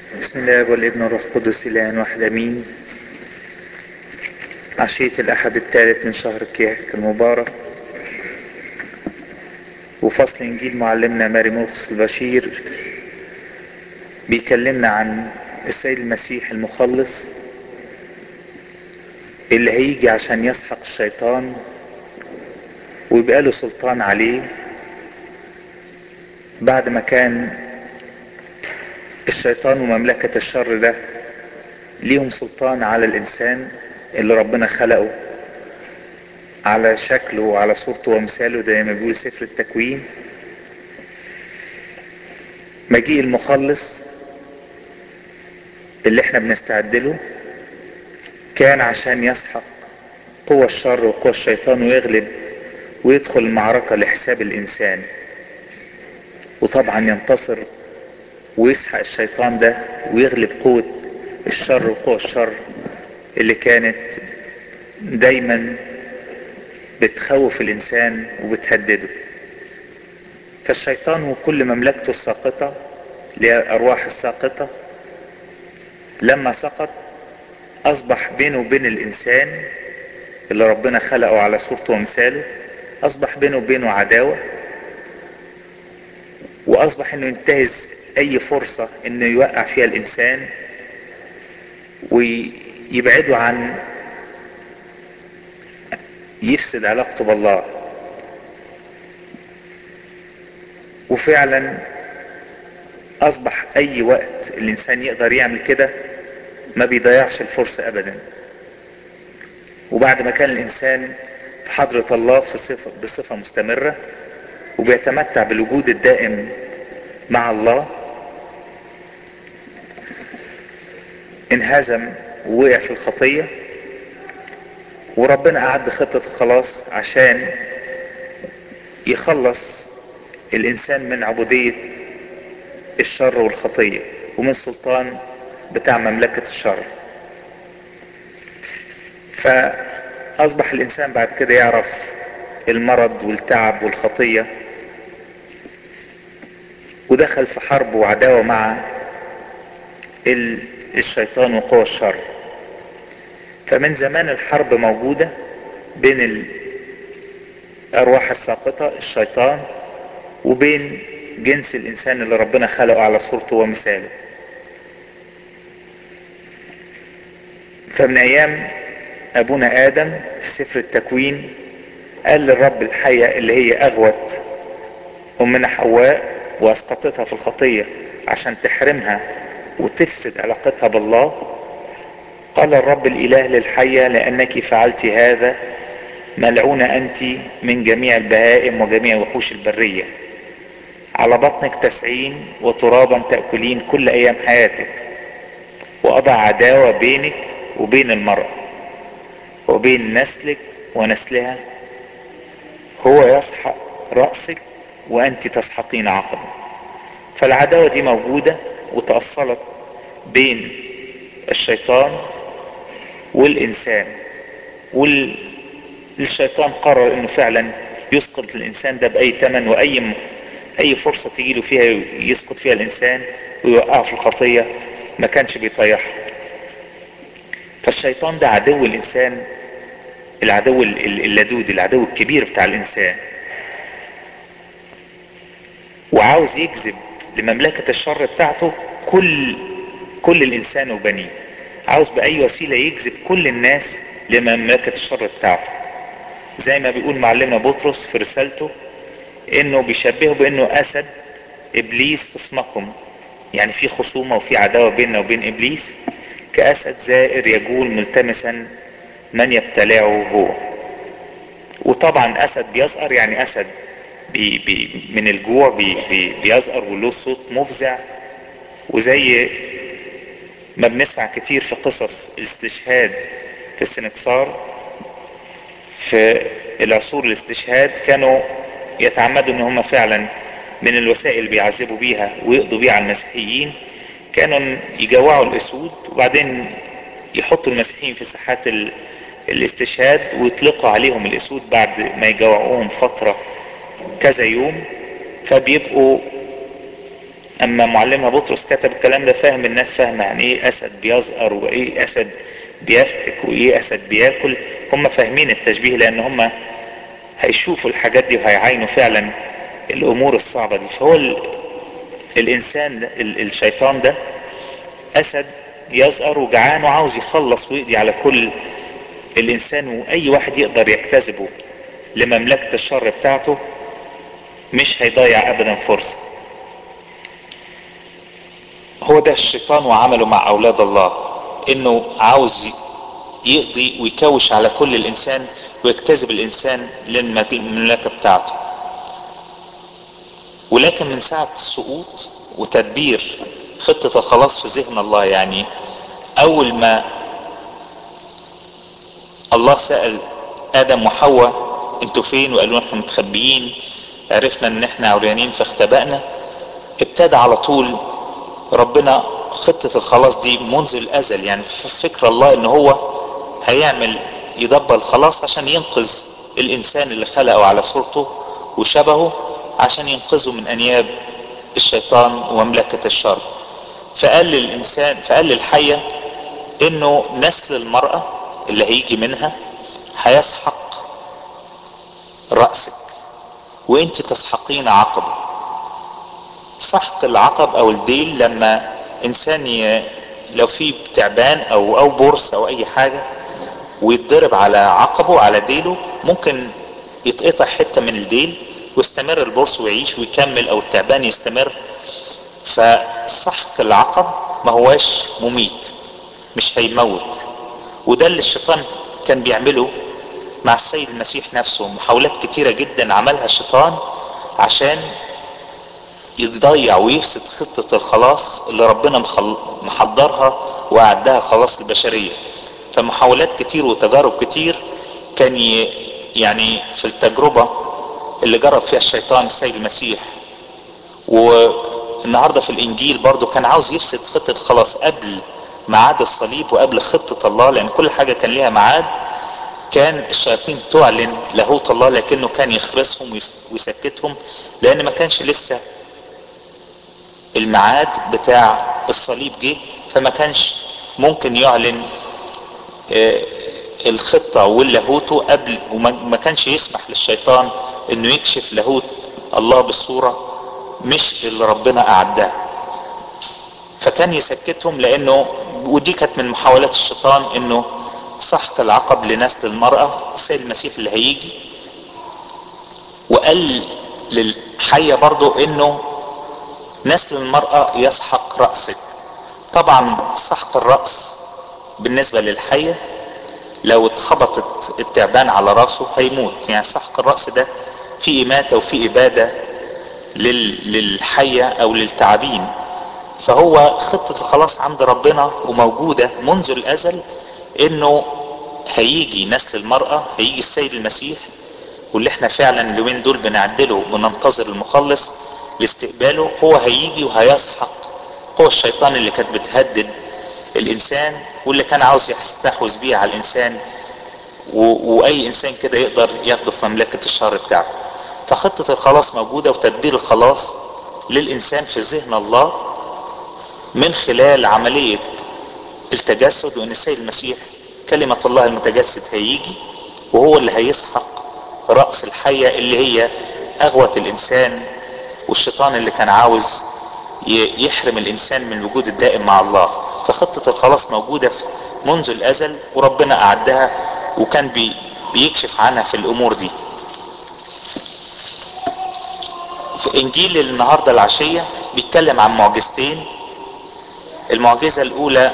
بسم الله والابن والروح القدس الان واحد امين عشية الاحد الثالث من شهر كياك المبارك وفصل انجيل معلمنا ماري مرقس البشير بيكلمنا عن السيد المسيح المخلص اللي هيجي عشان يسحق الشيطان ويبقى له سلطان عليه بعد ما كان الشيطان ومملكة الشر ده ليهم سلطان على الإنسان اللي ربنا خلقه على شكله وعلى صورته ومثاله زي ما بيقول سفر التكوين مجيء المخلص اللي احنا بنستعد له كان عشان يسحق قوى الشر وقوى الشيطان ويغلب ويدخل المعركة لحساب الإنسان وطبعا ينتصر ويسحق الشيطان ده ويغلب قوة الشر وقوة الشر اللي كانت دايما بتخوف الإنسان وبتهدده فالشيطان وكل مملكته الساقطة اللي هي الأرواح الساقطة لما سقط أصبح بينه وبين الإنسان اللي ربنا خلقه على صورته ومثاله أصبح بينه وبينه عداوة وأصبح إنه ينتهز أي فرصة إنه يوقع فيها الإنسان ويبعده عن يفسد علاقته بالله وفعلا اصبح اي وقت الانسان يقدر يعمل كده ما بيضيعش الفرصة ابدا وبعد ما كان الانسان في حضرة الله في صفة بصفة مستمرة وبيتمتع بالوجود الدائم مع الله انهزم ووقع في الخطية وربنا أعد خطة الخلاص عشان يخلص الإنسان من عبودية الشر والخطية ومن سلطان بتاع مملكة الشر فأصبح الإنسان بعد كده يعرف المرض والتعب والخطية ودخل في حرب وعداوة مع الشيطان وقوى الشر فمن زمان الحرب موجودة بين الأرواح الساقطة الشيطان وبين جنس الإنسان اللي ربنا خلقه على صورته ومثاله فمن أيام أبونا آدم في سفر التكوين قال للرب الحية اللي هي أغوت أمنا حواء وأسقطتها في الخطية عشان تحرمها وتفسد علاقتها بالله قال الرب الاله للحية لانك فعلت هذا ملعونة انت من جميع البهائم وجميع وحوش البرية على بطنك تسعين وترابا تأكلين كل ايام حياتك واضع عداوة بينك وبين المرأة وبين نسلك ونسلها هو يسحق رأسك وانت تسحقين عقبه فالعداوة دي موجودة وتأصلت بين الشيطان والإنسان والشيطان قرر انه فعلا يسقط الانسان ده باي ثمن واي م... اي فرصة تجيله فيها يسقط فيها الانسان ويوقعه في الخطية ما كانش بيطيحها فالشيطان ده عدو الانسان العدو اللدود العدو الكبير بتاع الانسان وعاوز يجذب لمملكة الشر بتاعته كل كل الانسان وبنيه عاوز باي وسيلة يجذب كل الناس لمملكة الشر بتاعته زي ما بيقول معلمنا بطرس في رسالته انه بيشبهه بانه اسد ابليس اسمكم يعني في خصومة وفي عداوة بيننا وبين ابليس كاسد زائر يجول ملتمسا من يبتلعه هو وطبعا اسد بيزقر يعني اسد بي بي من الجوع بي بي بيزقر وله صوت مفزع وزي ما بنسمع كتير في قصص الاستشهاد في السنكسار في العصور الاستشهاد كانوا يتعمدوا ان هم فعلا من الوسائل اللي بيعذبوا بيها ويقضوا بيها على المسيحيين كانوا يجوعوا الاسود وبعدين يحطوا المسيحيين في ساحات الاستشهاد ويطلقوا عليهم الاسود بعد ما يجوعوهم فترة كذا يوم فبيبقوا اما معلمها بطرس كتب الكلام ده فاهم الناس فاهمه يعني ايه اسد بيزقر وايه اسد بيفتك وايه اسد بياكل هم فاهمين التشبيه لان هم هيشوفوا الحاجات دي وهيعاينوا فعلا الامور الصعبه دي فهو ال... الانسان ده ال... الشيطان ده اسد يزقر وجعان وعاوز يخلص ويقضي على كل الانسان واي واحد يقدر يجتذبه لمملكه الشر بتاعته مش هيضيع ابدا فرصه هو ده الشيطان وعمله مع اولاد الله انه عاوز يقضي ويكوش على كل الانسان ويجتذب الانسان للمملكة بتاعته ولكن من ساعة السقوط وتدبير خطة الخلاص في ذهن الله يعني اول ما الله سأل ادم وحواء انتوا فين وقالوا احنا متخبيين عرفنا ان احنا عريانين فاختبأنا ابتدى على طول ربنا خطة الخلاص دي منذ الازل يعني فكر الله ان هو هيعمل يدبر الخلاص عشان ينقذ الانسان اللي خلقه على صورته وشبهه عشان ينقذه من انياب الشيطان ومملكة الشر فقال للانسان فقال للحية انه نسل المرأة اللي هيجي منها هيسحق رأسك وانت تسحقين عقبه سحق العقب او الديل لما انسان ي... لو في تعبان او او برص او اي حاجة ويتضرب على عقبه على ديله ممكن يتقطع حتة من الديل ويستمر البرص ويعيش ويكمل او التعبان يستمر فسحق العقب ما هواش مميت مش هيموت وده اللي الشيطان كان بيعمله مع السيد المسيح نفسه محاولات كتيرة جدا عملها الشيطان عشان يضيع ويفسد خطة الخلاص اللي ربنا محضرها وأعدها خلاص البشرية فمحاولات كتير وتجارب كتير كان يعني في التجربة اللي جرب فيها الشيطان السيد المسيح والنهاردة في الإنجيل برضو كان عاوز يفسد خطة الخلاص قبل ميعاد الصليب وقبل خطة الله لأن كل حاجة كان ليها ميعاد كان الشياطين تعلن لاهوت الله لكنه كان يخرسهم ويسكتهم لأن ما كانش لسه الميعاد بتاع الصليب جه فما كانش ممكن يعلن الخطة واللاهوته قبل وما كانش يسمح للشيطان انه يكشف لاهوت الله بالصورة مش اللي ربنا اعدها فكان يسكتهم لانه ودي كانت من محاولات الشيطان انه سحق العقب لنسل المرأة السيد المسيح اللي هيجي وقال للحية برضو انه نسل المرأة يسحق رأسك طبعا سحق الرأس بالنسبة للحية لو اتخبطت التعبان على راسه هيموت يعني سحق الرأس ده في إماتة وفي إبادة لل... للحية أو للتعابين فهو خطة الخلاص عند ربنا وموجودة منذ الأزل إنه هيجي نسل المرأة هيجي السيد المسيح واللي احنا فعلا اليومين دول بنعدله بننتظر المخلص لاستقباله هو هيجي وهيسحق قوى الشيطان اللي كانت بتهدد الانسان واللي كان عاوز يستحوذ بيه على الانسان و... واي انسان كده يقدر ياخده في مملكة الشر بتاعه فخطة الخلاص موجودة وتدبير الخلاص للانسان في ذهن الله من خلال عملية التجسد وان السيد المسيح كلمة الله المتجسد هيجي وهو اللي هيسحق رأس الحية اللي هي اغوة الانسان والشيطان اللي كان عاوز يحرم الانسان من الوجود الدائم مع الله فخطة الخلاص موجودة منذ الازل وربنا اعدها وكان بي بيكشف عنها في الامور دي في انجيل النهاردة العشية بيتكلم عن معجزتين المعجزة الاولى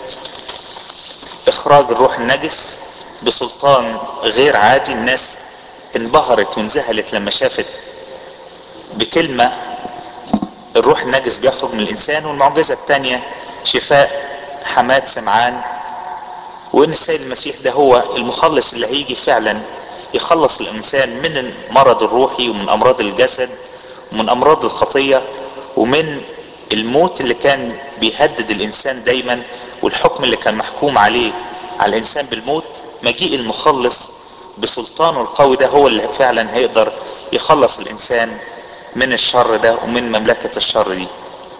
اخراج الروح النجس بسلطان غير عادي الناس انبهرت وانذهلت لما شافت بكلمة الروح النجس بيخرج من الانسان والمعجزة الثانية شفاء حماد سمعان وان السيد المسيح ده هو المخلص اللي هيجي فعلا يخلص الانسان من المرض الروحي ومن امراض الجسد ومن امراض الخطية ومن الموت اللي كان بيهدد الانسان دايما والحكم اللي كان محكوم عليه على الانسان بالموت مجيء المخلص بسلطانه القوي ده هو اللي فعلا هيقدر يخلص الانسان من الشر ده ومن مملكة الشر دي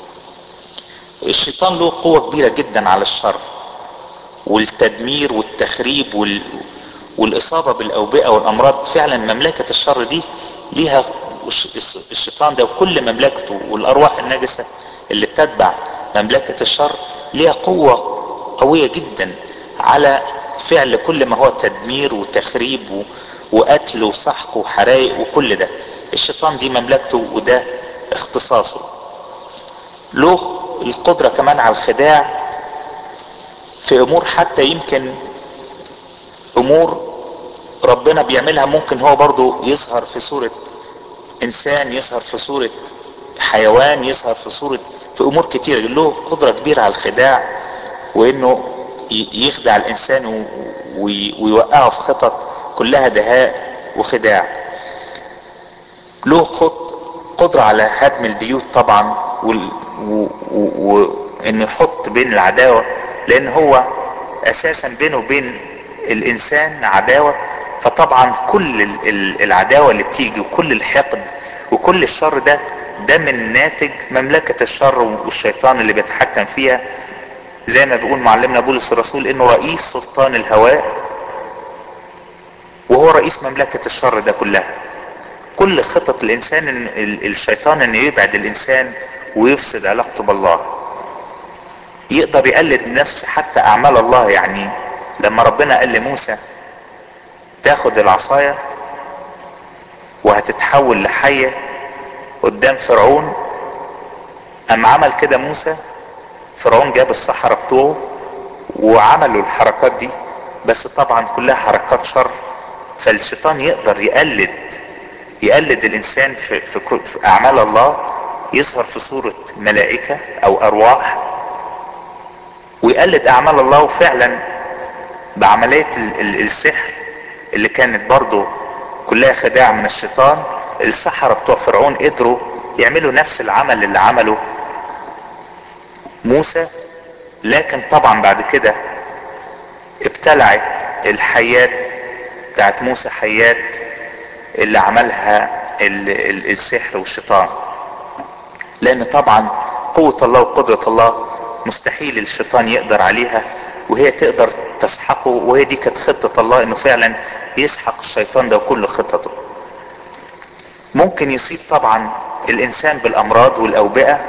الشيطان له قوة كبيرة جدا على الشر والتدمير والتخريب وال... والإصابة بالأوبئة والأمراض فعلا مملكة الشر دي ليها الشيطان ده وكل مملكته والأرواح النجسة اللي بتتبع مملكة الشر ليها قوة قوية جدا على فعل كل ما هو تدمير وتخريب و... وقتل وسحق وحرائق وكل ده الشيطان دي مملكته وده اختصاصه له القدرة كمان على الخداع في امور حتى يمكن امور ربنا بيعملها ممكن هو برضو يظهر في صورة انسان يظهر في صورة حيوان يظهر في صورة في امور كتيرة له قدرة كبيرة على الخداع وانه يخدع الانسان ويوقعه في خطط كلها دهاء وخداع له قدرة على هدم البيوت طبعا وانه يحط بين العداوة لان هو اساسا بينه وبين الانسان عداوة فطبعا كل العداوة اللي بتيجي وكل الحقد وكل الشر ده ده من ناتج مملكة الشر والشيطان اللي بيتحكم فيها زي ما بيقول معلمنا بولس الرسول انه رئيس سلطان الهواء وهو رئيس مملكة الشر ده كلها كل خطط الانسان إن الشيطان انه يبعد الانسان ويفسد علاقته بالله يقدر يقلد نفس حتى اعمال الله يعني لما ربنا قال لموسى تاخد العصاية وهتتحول لحية قدام فرعون اما عمل كده موسى فرعون جاب الصحراء بتوعه وعملوا الحركات دي بس طبعا كلها حركات شر فالشيطان يقدر يقلد يقلد الانسان في, في, في اعمال الله يظهر في صورة ملائكة او ارواح ويقلد اعمال الله وفعلا بعملية السحر اللي كانت برضو كلها خداع من الشيطان السحرة بتوع فرعون قدروا يعملوا نفس العمل اللي عمله موسى لكن طبعا بعد كده ابتلعت الحيات بتاعت موسى حيات اللي عملها السحر والشيطان لان طبعا قوة الله وقدرة الله مستحيل الشيطان يقدر عليها وهي تقدر تسحقه وهي دي كانت خطة الله انه فعلا يسحق الشيطان ده وكل خططه ممكن يصيب طبعا الانسان بالامراض والاوبئة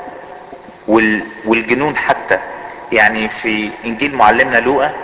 والجنون حتى يعني في انجيل معلمنا لوقا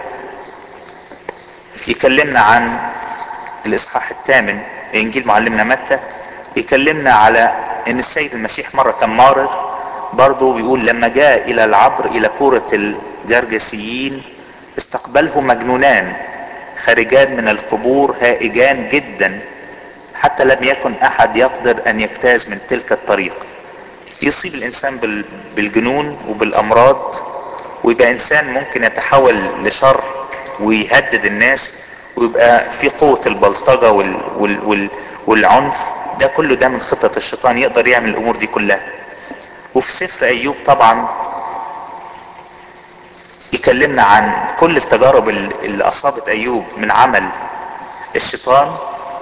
يكلمنا عن الاصحاح الثامن انجيل معلمنا متى يكلمنا على ان السيد المسيح مرة كان مارر برضه بيقول لما جاء الى العبر الى كورة الجرجسيين استقبله مجنونان خارجان من القبور هائجان جدا حتى لم يكن احد يقدر ان يجتاز من تلك الطريق يصيب الانسان بالجنون وبالامراض ويبقى انسان ممكن يتحول لشر ويهدد الناس ويبقى في قوة البلطجة وال وال وال والعنف ده كله ده من خطة الشيطان يقدر يعمل الامور دي كلها وفي سفر ايوب طبعا يكلمنا عن كل التجارب اللي اصابت ايوب من عمل الشيطان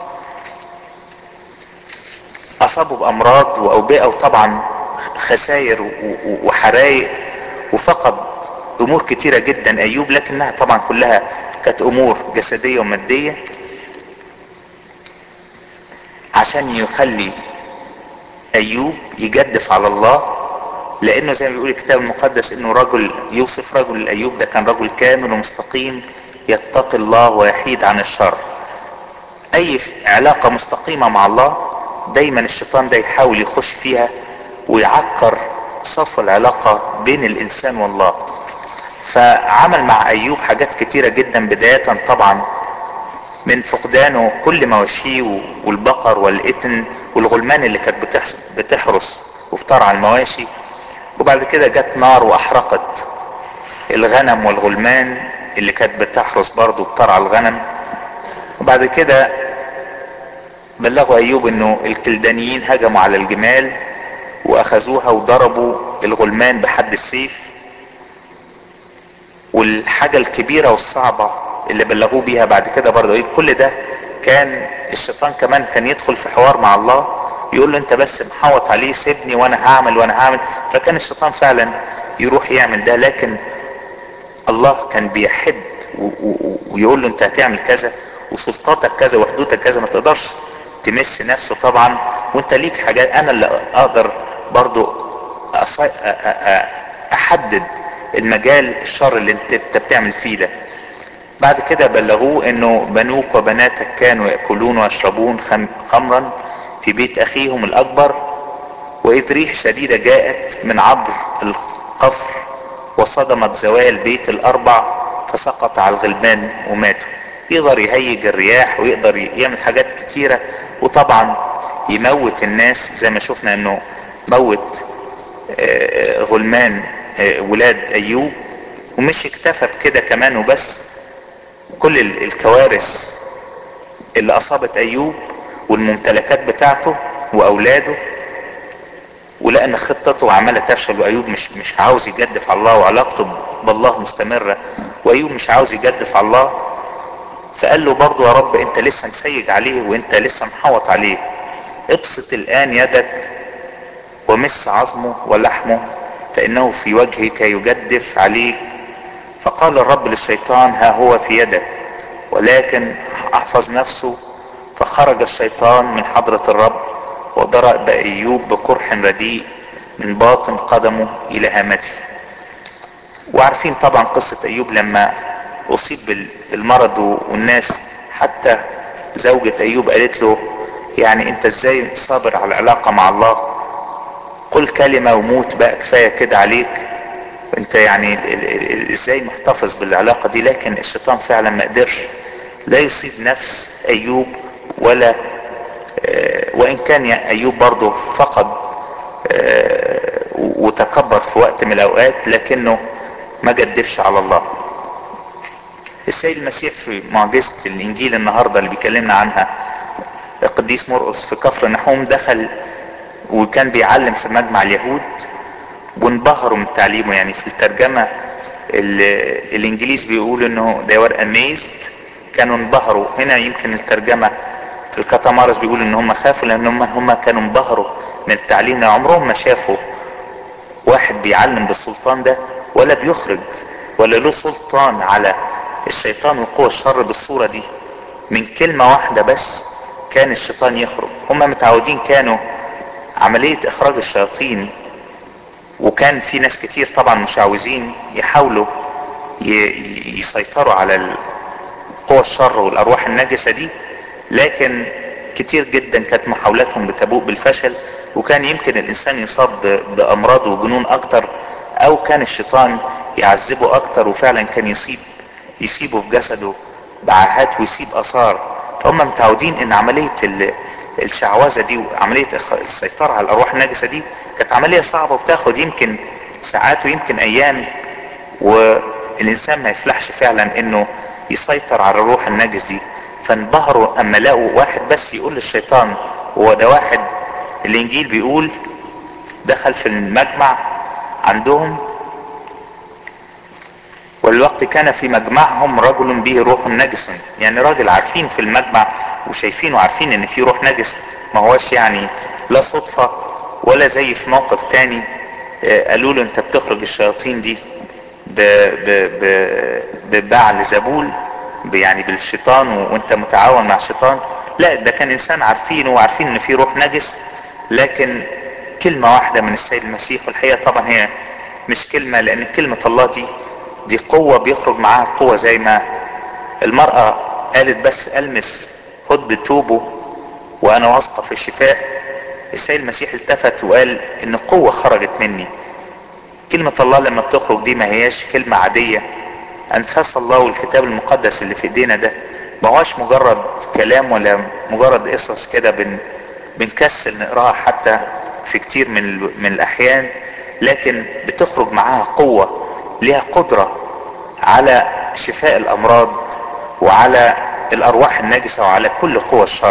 اصابه بامراض واوبئة وطبعا خسائر وحرايق وفقد امور كتيرة جدا ايوب لكنها طبعا كلها كانت امور جسدية ومادية عشان يخلي ايوب يجدف على الله لانه زي ما بيقول الكتاب المقدس انه رجل يوصف رجل ايوب ده كان رجل كامل ومستقيم يتقي الله ويحيد عن الشر اي علاقة مستقيمة مع الله دايما الشيطان ده يحاول يخش فيها ويعكر صف العلاقة بين الانسان والله فعمل مع ايوب حاجات كتيرة جدا بداية طبعا من فقدانه كل مواشيه والبقر والاتن والغلمان اللي كانت بتحرس وبترعى المواشي وبعد كده جت نار واحرقت الغنم والغلمان اللي كانت بتحرس برضه بترعى الغنم وبعد كده بلغوا ايوب انه الكلدانيين هجموا على الجمال واخذوها وضربوا الغلمان بحد السيف والحاجة الكبيرة والصعبة اللي بلغوه بيها بعد كده برضه ايه كل ده كان الشيطان كمان كان يدخل في حوار مع الله يقول له انت بس محوط عليه سيبني وانا هعمل وانا هعمل فكان الشيطان فعلا يروح يعمل ده لكن الله كان بيحد ويقول له انت هتعمل كذا وسلطاتك كذا وحدودك كذا ما تقدرش تمس نفسه طبعا وانت ليك حاجات انا اللي اقدر برضو احدد المجال الشر اللي انت بتعمل فيه ده بعد كده بلغوه انه بنوك وبناتك كانوا يأكلون ويشربون خمرا في بيت اخيهم الاكبر واذ ريح شديدة جاءت من عبر القفر وصدمت زوايا البيت الاربع فسقط على الغلمان وماتوا يقدر يهيج الرياح ويقدر يعمل حاجات كتيرة وطبعا يموت الناس زي ما شفنا انه موت غلمان ولاد ايوب ومش اكتفى بكده كمان وبس كل الكوارث اللي اصابت ايوب والممتلكات بتاعته واولاده ولان خطته عماله تفشل وايوب مش مش عاوز يجدف على الله وعلاقته بالله مستمره وايوب مش عاوز يجدف على الله فقال له برضه يا رب انت لسه مسيج عليه وانت لسه محوط عليه ابسط الان يدك ومس عظمه ولحمه فانه في وجهك يجدف عليك فقال الرب للشيطان ها هو في يدك ولكن احفظ نفسه فخرج الشيطان من حضرة الرب وضرب ايوب بقرح رديء من باطن قدمه الى هامته وعارفين طبعا قصة ايوب لما اصيب بالمرض والناس حتى زوجة ايوب قالت له يعني انت ازاي صابر على العلاقة مع الله قل كلمة وموت بقى كفاية كده عليك انت يعني ازاي محتفظ بالعلاقة دي لكن الشيطان فعلا ما قدرش لا يصيب نفس ايوب ولا وان كان ايوب برضه فقد وتكبر في وقت من الاوقات لكنه ما جدفش على الله السيد المسيح في معجزة الانجيل النهاردة اللي بيكلمنا عنها القديس مرقس في كفر نحوم دخل وكان بيعلم في مجمع اليهود وانبهروا من تعليمه يعني في الترجمة الانجليز بيقول انه they were amazed كانوا انبهروا هنا يمكن الترجمة في الكتامارس بيقول ان هم خافوا لان هم هم كانوا انبهروا من التعليم عمرهم ما شافوا واحد بيعلم بالسلطان ده ولا بيخرج ولا له سلطان على الشيطان وقوى الشر بالصورة دي من كلمة واحدة بس كان الشيطان يخرج هم متعودين كانوا عملية اخراج الشياطين وكان في ناس كتير طبعا مشعوذين يحاولوا يسيطروا على قوى الشر والارواح النجسة دي لكن كتير جدا كانت محاولاتهم بتبوء بالفشل وكان يمكن الانسان يصاب بامراض وجنون اكتر او كان الشيطان يعذبه اكتر وفعلا كان يصيب يسيبه في جسده بعاهات ويسيب اثار فهم متعودين ان عملية الشعوذة دي وعملية السيطرة على الارواح النجسة دي كانت عملية صعبة وبتاخد يمكن ساعات ويمكن ايام والانسان ما يفلحش فعلا انه يسيطر على الروح النجس دي فانبهروا اما لقوا واحد بس يقول للشيطان هو ده واحد الانجيل بيقول دخل في المجمع عندهم والوقت كان في مجمعهم رجل به روح نجس يعني راجل عارفين في المجمع وشايفين وعارفين ان في روح نجس ما هوش يعني لا صدفة ولا زي في موقف تاني قالوا له انت بتخرج الشياطين دي ببعل زبول يعني بالشيطان وانت متعاون مع الشيطان لا ده كان انسان عارفينه وعارفين ان في روح نجس لكن كلمة واحدة من السيد المسيح والحقيقة طبعا هي مش كلمة لان كلمة الله دي دي قوة بيخرج معاها قوة زي ما المرأة قالت بس المس هد بتوبه وانا واثقة في الشفاء السيد المسيح التفت وقال ان قوة خرجت مني كلمة الله لما بتخرج دي ما هياش كلمة عادية انفاس الله والكتاب المقدس اللي في ايدينا ده ما هوش مجرد كلام ولا مجرد قصص كده بن بنكسل نقراها حتى في كتير من من الاحيان لكن بتخرج معاها قوة ليها قدرة على شفاء الامراض وعلى الارواح النجسة وعلى كل قوى الشر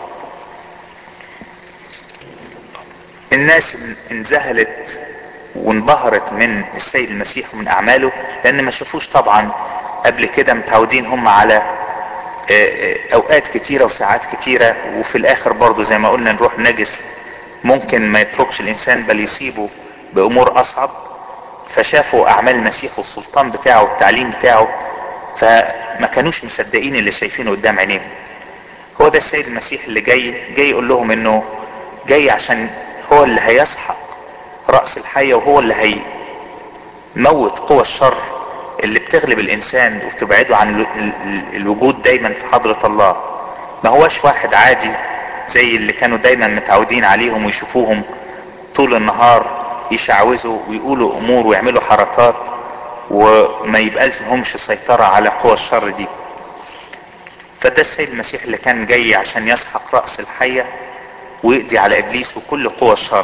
الناس انذهلت وانبهرت من السيد المسيح ومن اعماله لان ما شافوش طبعا قبل كده متعودين هم على اوقات كتيرة وساعات كتيرة وفي الاخر برضو زي ما قلنا نروح نجس ممكن ما يتركش الانسان بل يصيبه بامور اصعب فشافوا اعمال المسيح والسلطان بتاعه والتعليم بتاعه فما كانوش مصدقين اللي شايفينه قدام عينيهم هو ده السيد المسيح اللي جاي جاي يقول لهم انه جاي عشان هو اللي هيسحق رأس الحية وهو اللي هيموت قوى الشر اللي بتغلب الانسان وتبعده عن الوجود دايما في حضرة الله ما هوش واحد عادي زي اللي كانوا دايما متعودين عليهم ويشوفوهم طول النهار يشعوذوا ويقولوا امور ويعملوا حركات وما يبقى لهمش سيطرة على قوى الشر دي فده السيد المسيح اللي كان جاي عشان يسحق رأس الحية ويقضي على ابليس وكل قوى الشر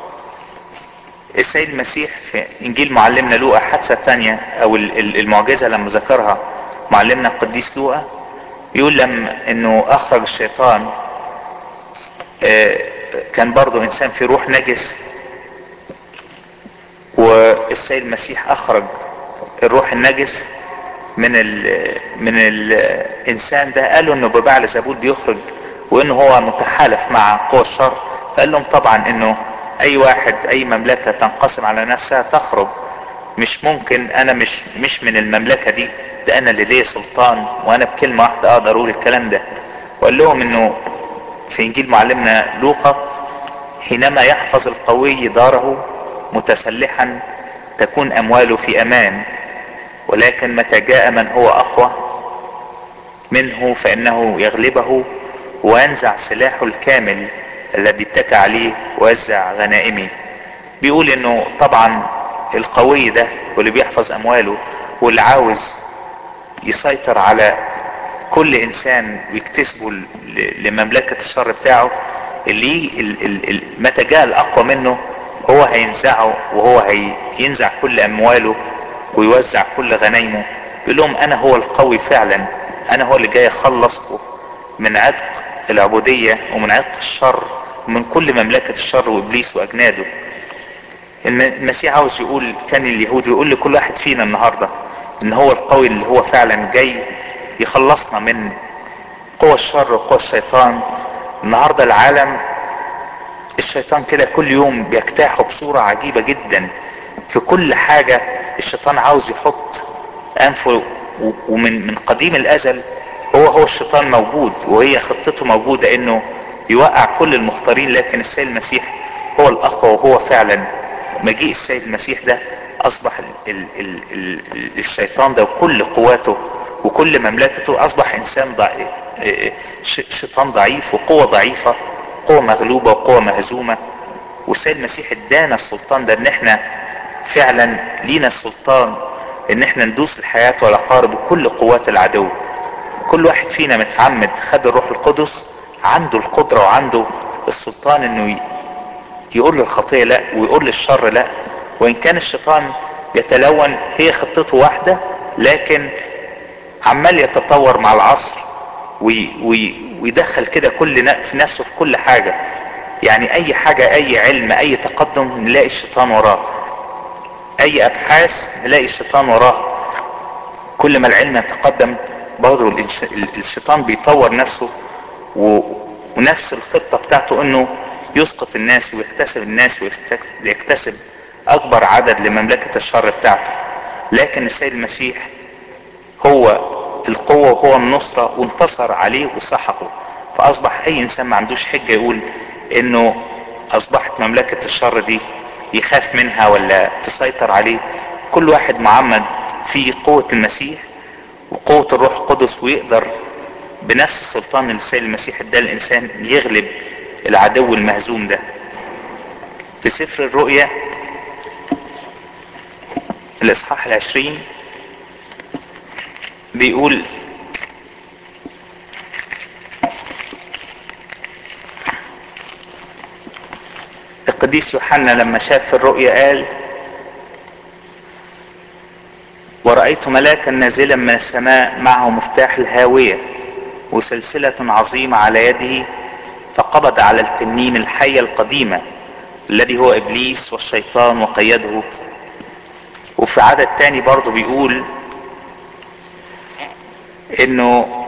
السيد المسيح في انجيل معلمنا لوقا حادثة تانية او المعجزة لما ذكرها معلمنا القديس لوقا يقول لما انه اخرج الشيطان كان برضو انسان في روح نجس والسيد المسيح اخرج الروح النجس من ال من الانسان ده قالوا انه ببعل زبول بيخرج وانه هو متحالف مع قوى الشر فقال لهم طبعا انه اي واحد اي مملكة تنقسم على نفسها تخرب مش ممكن انا مش مش من المملكة دي ده انا اللي ليه سلطان وانا بكلمة واحدة اقدر اقول الكلام ده وقال لهم انه في انجيل معلمنا لوقا حينما يحفظ القوي داره متسلحا تكون امواله في امان ولكن متى جاء من هو اقوى منه فانه يغلبه وينزع سلاحه الكامل الذي اتكى عليه ووزع غنائمه بيقول انه طبعا القوي ده واللي بيحفظ امواله واللي عاوز يسيطر على كل انسان ويكتسبه لمملكة الشر بتاعه اللي متى جاء الاقوى منه هو هينزعه وهو هينزع كل امواله ويوزع كل غنايمه بيقول لهم انا هو القوي فعلا انا هو اللي جاي اخلصكم من عتق العبودية ومن عتق الشر ومن كل مملكة الشر وابليس واجناده المسيح عاوز يقول كان اليهود يقول لكل واحد فينا النهاردة ان هو القوي اللي هو فعلا جاي يخلصنا من قوى الشر وقوى الشيطان النهاردة العالم الشيطان كده كل يوم بيجتاحه بصورة عجيبة جدا في كل حاجة الشيطان عاوز يحط انفه ومن من قديم الازل هو هو الشيطان موجود وهي خطته موجودة انه يوقع كل المختارين لكن السيد المسيح هو الاقوى وهو فعلا مجيء السيد المسيح ده اصبح ال ال ال ال الشيطان ده وكل قواته وكل مملكته اصبح انسان ضعيف شيطان ضعيف وقوة ضعيفة قوة مغلوبة وقوة مهزومة والسيد المسيح ادانا السلطان ده ان احنا فعلا لينا السلطان ان احنا ندوس الحياة والاقارب وكل قوات العدو كل واحد فينا متعمد خد الروح القدس عنده القدرة وعنده السلطان انه يقول للخطية لا ويقول للشر لا وان كان الشيطان يتلون هي خطته واحدة لكن عمال يتطور مع العصر وي وي ويدخل كده كل في نفسه في كل حاجة يعني اي حاجة اي علم اي تقدم نلاقي الشيطان وراه اي ابحاث نلاقي الشيطان وراه كل ما العلم يتقدم برضه الشيطان بيطور نفسه و... ونفس الخطة بتاعته انه يسقط الناس ويكتسب الناس ويكتسب اكبر عدد لمملكة الشر بتاعته لكن السيد المسيح هو القوة وهو النصرة وانتصر عليه وسحقه فاصبح اي انسان ما عندوش حجة يقول انه اصبحت مملكة الشر دي يخاف منها ولا تسيطر عليه كل واحد معمد في قوة المسيح وقوة الروح القدس ويقدر بنفس السلطان اللي السيد المسيح اداه الانسان يغلب العدو المهزوم ده في سفر الرؤيا الاصحاح العشرين بيقول القديس يوحنا لما شاف في الرؤيا قال ورأيت ملاكا نازلا من السماء معه مفتاح الهاوية وسلسلة عظيمة على يده فقبض على التنين الحية القديمة الذي هو إبليس والشيطان وقيده وفي عدد تاني برضو بيقول انه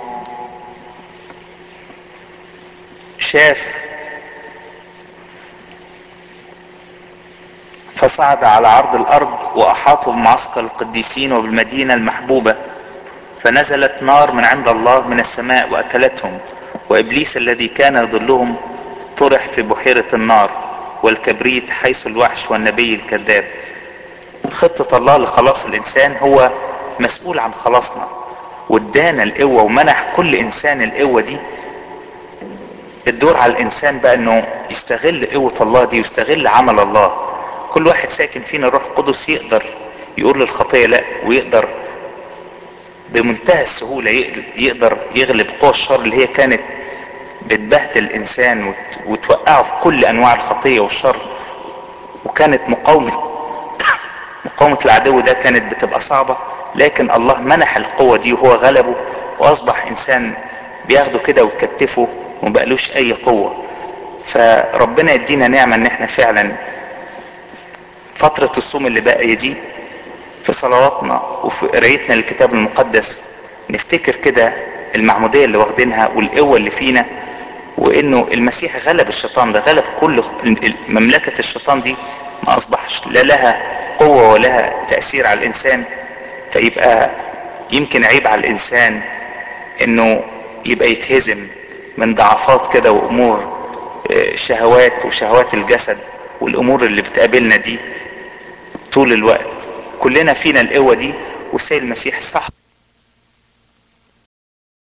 شاف فصعد على عرض الارض واحاطوا بمعسكر القديسين وبالمدينة المحبوبة فنزلت نار من عند الله من السماء واكلتهم وابليس الذي كان يضلهم طرح في بحيرة النار والكبريت حيث الوحش والنبي الكذاب خطة الله لخلاص الانسان هو مسؤول عن خلاصنا وادانا القوة ومنح كل انسان القوة دي الدور على الانسان بقى انه يستغل قوة الله دي ويستغل عمل الله كل واحد ساكن فينا الروح القدس يقدر يقول للخطية لا ويقدر بمنتهى السهولة يقدر يغلب قوى الشر اللي هي كانت بتبهدل الانسان وتوقعه في كل انواع الخطية والشر وكانت مقاومة مقاومة العدو ده كانت بتبقى صعبة لكن الله منح القوة دي وهو غلبه واصبح انسان بياخده كده ويكتفه ومبقلوش اي قوة فربنا يدينا نعمة ان احنا فعلا فترة الصوم اللي باقية دي في صلواتنا وفي قرايتنا للكتاب المقدس نفتكر كده المعمودية اللي واخدينها والقوة اللي فينا وانه المسيح غلب الشيطان ده غلب كل مملكة الشيطان دي ما اصبحش لا لها قوة ولها تأثير على الانسان فيبقى يمكن عيب على الانسان انه يبقى يتهزم من ضعفات كده وامور شهوات وشهوات الجسد والامور اللي بتقابلنا دي طول الوقت كلنا فينا القوة دي والسيد المسيح صح